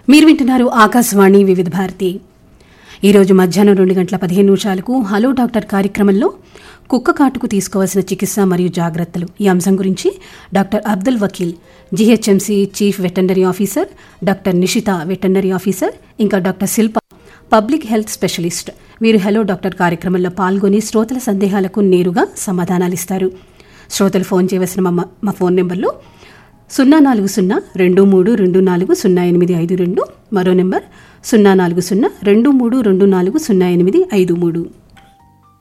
మీరు వింటున్నారు ఆకాశవాణి వివిధ భారతి ఈరోజు మధ్యాహ్నం రెండు గంటల పదిహేను నిమిషాలకు హలో డాక్టర్ కార్యక్రమంలో కుక్క కాటుకు తీసుకోవాల్సిన చికిత్స మరియు జాగ్రత్తలు ఈ అంశం గురించి doctor Abdul Vakeel GHMC chief veterinary officer doctor Nishitha veterinary officer ఇంకా doctor Shilpa public health specialist వీరు హలో డాక్టర్ కార్యక్రమంలో పాల్గొని శ్రోతల సందేహాలకు నేరుగా సమాధానాలిస్తారు శ్రోతలు ఫోన్ చేయవలసిన మా మా ఫోన్ నెంబర్లు సున్నా నాలుగు సున్నా రెండు మూడు రెండు నాలుగు సున్నా ఎనిమిది ఐదు రెండు మరో నెంబర్ సున్నా నాలుగు సున్నా రెండు మూడు రెండు నాలుగు సున్నా ఎనిమిది ఐదు మూడు